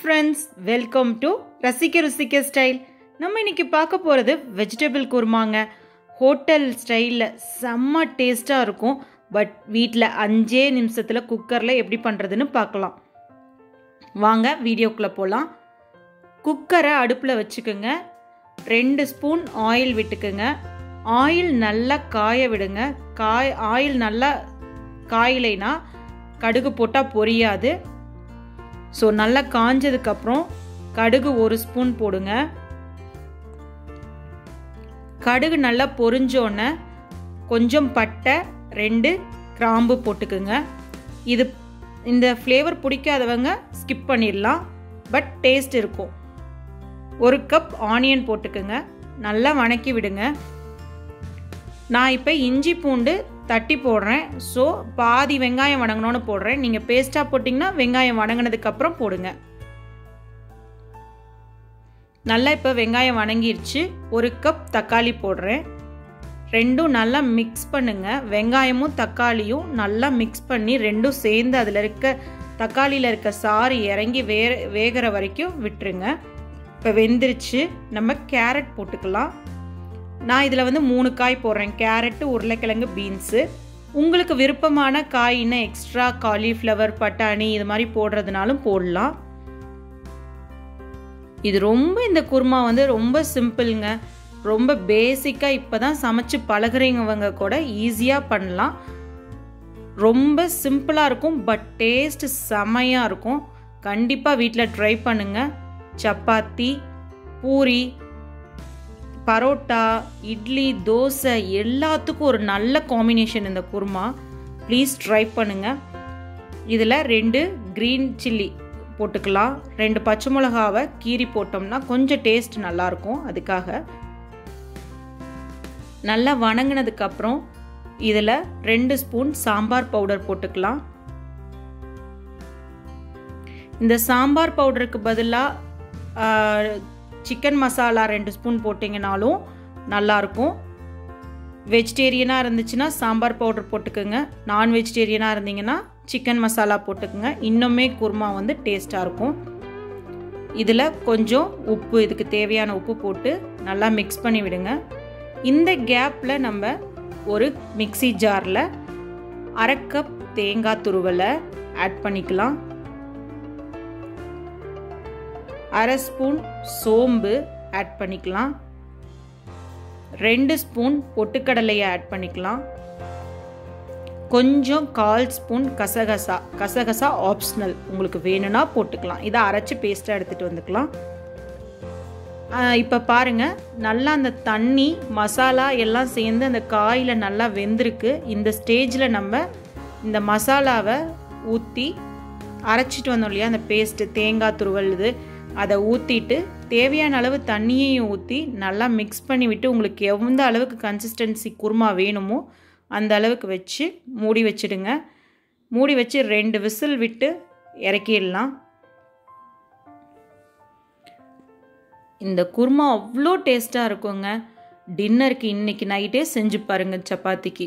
friends welcome to ரசிக்க ருசிக்க style நம்ம இன்னைக்கு பார்க்க போகிறது வெஜிடபிள் குருமாங்க ஹோட்டல் ஸ்டைலில் செம்ம டேஸ்ட்டாக இருக்கும் பட் வீட்டில் அஞ்சே நிமிஷத்தில் குக்கரில் எப்படி பண்ணுறதுன்னு பார்க்கலாம் வாங்க வீடியோக்குள்ளே போகலாம் குக்கரை அடுப்பில் வச்சுக்கோங்க ரெண்டு ஸ்பூன் ஆயில் விட்டுக்குங்க ஆயில் நல்லா காய விடுங்க காய் ஆயில் நல்லா காயலைனா கடுகு போட்டால் பொரியாது ஸோ நல்லா காஞ்சதுக்கப்புறம் கடுகு ஒரு ஸ்பூன் போடுங்க கடுகு நல்லா பொரிஞ்சோன்னே கொஞ்சம் பட்டை ரெண்டு கிராம்பு போட்டுக்குங்க இது இந்த ஃப்ளேவர் பிடிக்காதவங்க ஸ்கிப் பண்ணிடலாம் பட் டேஸ்ட் இருக்கும் ஒரு கப் ஆனியன் போட்டுக்குங்க நல்லா வணக்கி விடுங்க நான் இப்போ இஞ்சி பூண்டு தட்டி போடுறேன் ஸோ பாதி வெங்காயம் வணங்கணும்னு போடுறேன் நீங்கள் பேஸ்ட்டாக போட்டிங்கன்னா வெங்காயம் வணங்கினதுக்கப்புறம் போடுங்க நல்லா இப்போ வெங்காயம் வணங்கிருச்சு ஒரு கப் தக்காளி போடுறேன் ரெண்டும் நல்லா மிக்ஸ் பண்ணுங்க வெங்காயமும் தக்காளியும் நல்லா மிக்ஸ் பண்ணி ரெண்டும் சேர்ந்து அதில் இருக்க தக்காளியில் இருக்க சாறு இறங்கி வே வேகிற வரைக்கும் விட்டுருங்க இப்போ வெந்துருச்சு நம்ம கேரட் போட்டுக்கலாம் நான் இதில் வந்து மூணு காய் போடுறேன் கேரட்டு உருளைக்கிழங்கு பீன்ஸு உங்களுக்கு விருப்பமான காயின்னு எக்ஸ்ட்ரா காலிஃப்ளவர் பட்டாணி இது மாதிரி போடுறதுனாலும் போடலாம் இது ரொம்ப இந்த குருமா வந்து ரொம்ப சிம்பிளுங்க ரொம்ப பேசிக்காக இப்போ தான் சமைச்சு பழகுறவங்க கூட ஈஸியாக பண்ணலாம் ரொம்ப சிம்பிளாக இருக்கும் பட் டேஸ்ட் செமையாக இருக்கும் கண்டிப்பாக வீட்டில் ட்ரை பண்ணுங்கள் சப்பாத்தி பூரி பரோட்டா இட்லி தோசை எல்லாத்துக்கும் ஒரு நல்ல காம்பினேஷன் இந்த குருமா ப்ளீஸ் ட்ரை பண்ணுங்கள் இதில் ரெண்டு க்ரீன் சில்லி போட்டுக்கலாம் ரெண்டு பச்சை மிளகாவை கீரி போட்டோம்னா கொஞ்சம் டேஸ்ட் நல்லாயிருக்கும் அதுக்காக நல்லா வணங்கினதுக்கப்புறம் இதில் ரெண்டு ஸ்பூன் சாம்பார் பவுடர் போட்டுக்கலாம் இந்த சாம்பார் பவுடருக்கு பதிலாக சிக்கன் மசாலா ரெண்டு ஸ்பூன் போட்டிங்கனாலும் நல்லாயிருக்கும் வெஜிடேரியனாக இருந்துச்சுன்னா சாம்பார் பவுடர் போட்டுக்கோங்க நான் வெஜிடேரியனாக இருந்தீங்கன்னா சிக்கன் மசாலா போட்டுக்கோங்க இன்னுமே குருமா வந்து டேஸ்ட்டாக இருக்கும் இதில் கொஞ்சம் உப்பு இதுக்கு தேவையான உப்பு போட்டு நல்லா மிக்ஸ் பண்ணி விடுங்க இந்த கேப்பில் நம்ம ஒரு மிக்சி ஜாரில் அரை கப் தேங்காய் துருவலை ஆட் பண்ணிக்கலாம் அரை ஸ்பூன் சோம்பு ஆட் பண்ணிக்கலாம் ரெண்டு ஸ்பூன் பொட்டுக்கடலையை ஆட் பண்ணிக்கலாம் கொஞ்சம் கால் ஸ்பூன் கசகசா கசகசா ஆப்ஷனல் உங்களுக்கு வேணும்னா போட்டுக்கலாம் இதை அரைச்சி பேஸ்ட்டாக எடுத்துகிட்டு வந்துக்கலாம் இப்போ பாருங்கள் நல்லா அந்த தண்ணி மசாலா எல்லாம் சேர்ந்து அந்த காயில் நல்லா வெந்திருக்கு இந்த ஸ்டேஜில் நம்ம இந்த மசாலாவை ஊற்றி அரைச்சிட்டு வந்தோம் இல்லையா அந்த பேஸ்ட்டு தேங்காய் துருவல் இது அதை ஊற்றிட்டு தேவையான அளவு தண்ணியையும் ஊற்றி நல்லா மிக்ஸ் பண்ணி விட்டு உங்களுக்கு எந்த அளவுக்கு கன்சிஸ்டன்சி குருமா வேணுமோ அந்த அளவுக்கு வச்சு மூடி வச்சிடுங்க மூடி வச்சு ரெண்டு விசில் விட்டு இறக்கிடலாம் இந்த குருமா அவ்வளோ டேஸ்ட்டாக இருக்குங்க டின்னருக்கு இன்னைக்கு நைட்டே செஞ்சு பாருங்க சப்பாத்திக்கு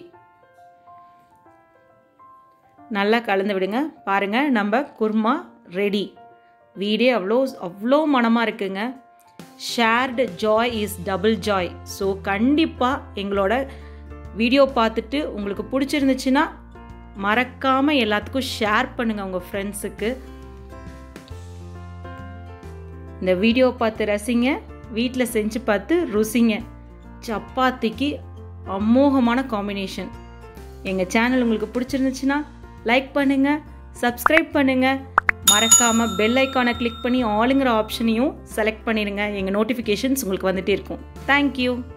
நல்லா கலந்து விடுங்க பாருங்கள் நம்ம குருமா ரெடி வீடே அவ்வளோ அவ்வளோ மனமாக இருக்குங்க shared joy is double joy so கண்டிப்பாக எங்களோட வீடியோ பார்த்துட்டு உங்களுக்கு பிடிச்சிருந்துச்சுன்னா மறக்காமல் எல்லாத்துக்கும் ஷேர் பண்ணுங்கள் உங்கள் ஃப்ரெண்ட்ஸுக்கு இந்த வீடியோ பார்த்து ரசிங்க வீட்டில் செஞ்சு பார்த்து ருசிங்க சப்பாத்திக்கு அமோகமான காம்பினேஷன் எங்கள் சேனல் உங்களுக்கு பிடிச்சிருந்துச்சுன்னா லைக் பண்ணுங்கள் சப்ஸ்கிரைப் பண்ணுங்கள் மறக்காமல் பெல் ஐக்கானை கிளிக் பண்ணி ஆளுங்கிற ஆப்ஷனையும் செலக்ட் பண்ணிடுங்க எங்கள் நோட்டிஃபிகேஷன்ஸ் உங்களுக்கு வந்துகிட்டே இருக்கும் தேங்க்யூ